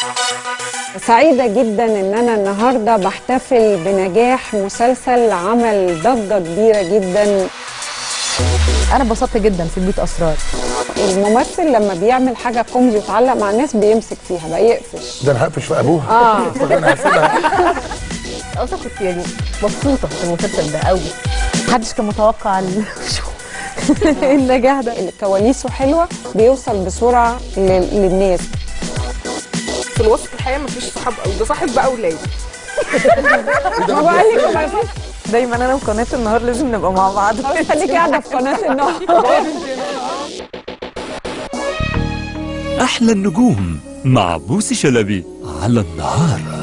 سعيدة جدا ان انا النهاردة بحتفل بنجاح مسلسل عمل ضجة كبيرة جدا انا انبسطت جدا في بيت اسرار الممثل لما بيعمل حاجة كوميدي وتعلق مع الناس بيمسك فيها بقى يقفش ده انا هقفش في ابوها اه ده انا هسيبها اصلا كنت يعني مبسوطه في المسلسل ده قوي محدش كان متوقع ال- النجاح ده اللي كواليسه حلوة بيوصل بسرعة لل- للناس في الوسط الحقيقه مفيش صحاب قوي ده صاحب بقى ولاد ما بقول لك ما فيش دايما انا وقناه النهار لازم نبقى مع بعض خلاص خليكي قاعدة في قناة النهار أحلى النجوم مع بوسي شلبي على النهار